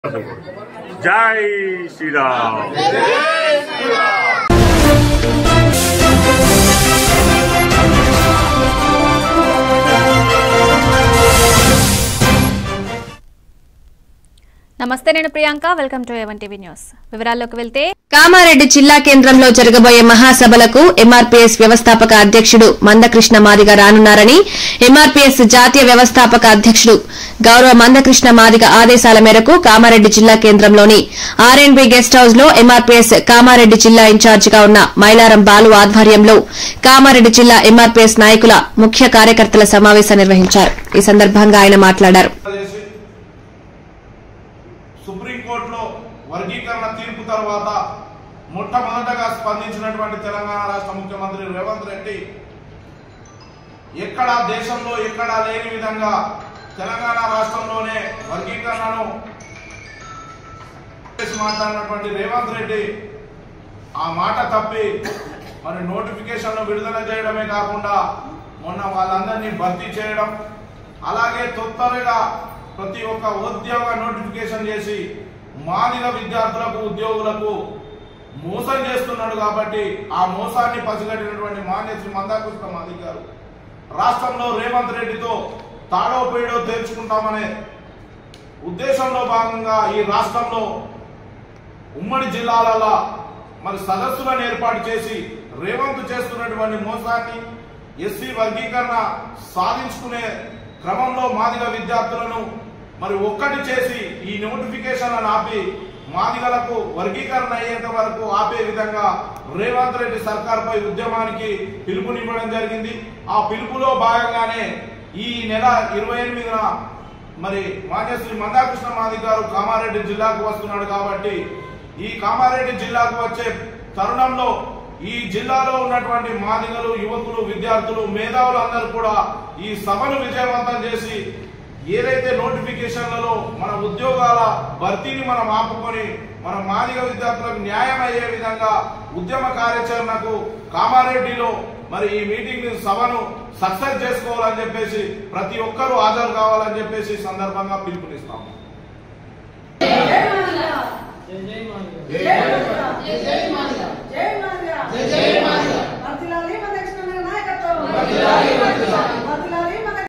జై శ్రీరామ్ నమస్తే నేను ప్రియాంక వెల్కమ్ టు ఎవన్ టీవీ న్యూస్ వివరాల్లోకి వెళ్తే కామారెడ్డి జిల్లా కేంద్రంలో జరగబోయే మహాసభలకు ఎంఆర్పీఎస్ వ్యవస్థాపక అధ్యక్షుడు మందకృష్ణ మాదిగ రానున్నారని ఎంఆర్పీఎస్ జాతీయ వ్యవస్థాపక అధ్యక్షుడు గౌరవ మందకృష్ణ మాదిగ ఆదేశాల మేరకు కామారెడ్డి జిల్లా కేంద్రంలోని ఆర్ఎండ్బి గెస్ట్ హౌస్ లో ఎంఆర్పీఎస్ కామారెడ్డి జిల్లా ఇన్ఛార్జిగా ఉన్న మైలారం బాలు ఆధ్వర్యంలో కామారెడ్డి జిల్లా ఎంఆర్పీఎస్ నాయకుల ముఖ్య కార్యకర్తల సమావేశం నిర్వహించారు ఈ సందర్భంగా ఆయన మాట్లాడారు చేసి సుప్రీంకోర్టులో వర్గీకరణ తీర్పు తర్వాత మొట్టమొదటగా స్పందించినటువంటి తెలంగాణ రాష్ట్ర ముఖ్యమంత్రి రేవంత్ రెడ్డి ఎక్కడా దేశంలో ఎక్కడా లేని విధంగా తెలంగాణ రాష్ట్రంలోనే వర్గీకరణను చేసి మాట్లాడినటువంటి రేవంత్ రెడ్డి ఆ మాట తప్పి మరి నోటిఫికేషన్ను విడుదల చేయడమే కాకుండా మొన్న వాళ్ళందరినీ భర్తీ చేయడం అలాగే తొత్తరగా ప్రతి ఒక్క ఉద్యోగ నోటిఫికేషన్ చేసి మాదిగ విద్యార్థులకు ఉద్యోగులకు మోసం చేస్తున్నాడు కాబట్టి ఆ మోసాన్ని పసిగట్టినటువంటి మాన్య శ్రీ మందాకృష్ణ మాది గారు రాష్ట్రంలో రేవంత్ రెడ్డితో తాడో పేడో తేల్చుకుంటామనే ఉద్దేశంలో భాగంగా ఈ రాష్ట్రంలో ఉమ్మడి జిల్లాలలో మరి సదస్సులను ఏర్పాటు చేసి రేవంత్ చేస్తున్నటువంటి మోసాన్ని ఎస్సీ వర్గీకరణ సాధించుకునే క్రమంలో మాదిగ విద్యార్థులను మరి ఒక్కటి చేసి ఈ నోటిఫికేషన్లను ఆపి మాదిగలకు వర్గీకరణ అయ్యేంత వరకు ఆపే విధంగా రేవంత్ రెడ్డి సర్కార్పై ఉద్యమానికి పిలుపునివ్వడం జరిగింది ఆ పిలుపులో భాగంగానే ఈ నెల ఇరవై ఎనిమిదిన మరి మాన్యశ్రీ మందాకృష్ణ మాది గారు కామారెడ్డి జిల్లాకు వస్తున్నాడు కాబట్టి ఈ కామారెడ్డి జిల్లాకు వచ్చే తరుణంలో ఈ జిల్లాలో ఉన్నటువంటి మాదిగలు యువకులు విద్యార్థులు మేధావులు అందరూ కూడా ఈ సభను విజయవంతం చేసి ఏదైతే నోటిఫికేషన్లలో మన ఉద్యోగాల భర్తీని మనం ఆపుకొని మన మాదిగ విద్యార్థులకు న్యాయం అయ్యే విధంగా ఉద్యమ కార్యాచరణకు కామారెడ్డిలో మరి ఈ మీటింగ్ సభను సక్సెస్ చేసుకోవాలని చెప్పేసి ప్రతి ఒక్కరూ హాజరు కావాలని చెప్పేసి ఈ సందర్భంగా పిలుపునిస్తాము